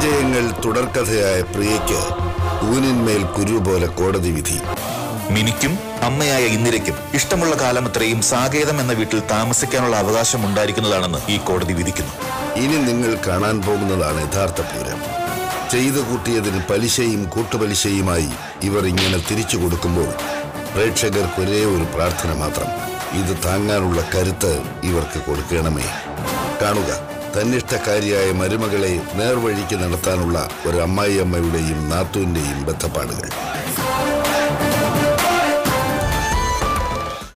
പരാജയങ്ങൾ തുടർക്കഥയായ പ്രിയയ്ക്ക് ഊനിന്മേൽ കുരു പോലെ കോടതി വിധി മിനിക്കും അമ്മയായ ഇന്ദിരയ്ക്കും ഇഷ്ടമുള്ള കാലമത്രയും സാകേതം എന്ന വീട്ടിൽ താമസിക്കാനുള്ള അവകാശം ഉണ്ടായിരിക്കുന്നതാണെന്ന് ഈ കോടതി വിധിക്കുന്നു ഇനി നിങ്ങൾ കാണാൻ പോകുന്നതാണ് യഥാർത്ഥ പൂരം ചെയ്തു കൂട്ടിയതിന് പലിശയും കൂട്ടുപലിശയുമായി ഇവർ ഇങ്ങനെ തിരിച്ചു കൊടുക്കുമ്പോൾ പ്രേക്ഷകർക്ക് ഒരേ ഒരു പ്രാർത്ഥന മാത്രം ഇത് താങ്ങാനുള്ള കരുത്ത് ഇവർക്ക് കൊടുക്കണമേ കാണുക തന്നിഷ്ടക്കാരിയായ മരുമകളെ നേർവഴിക്ക് നടത്താനുള്ള ഒരു അമ്മായിയമ്മയുടെയും നാത്തൂന്റെയും ബന്ധപ്പാടുകൾ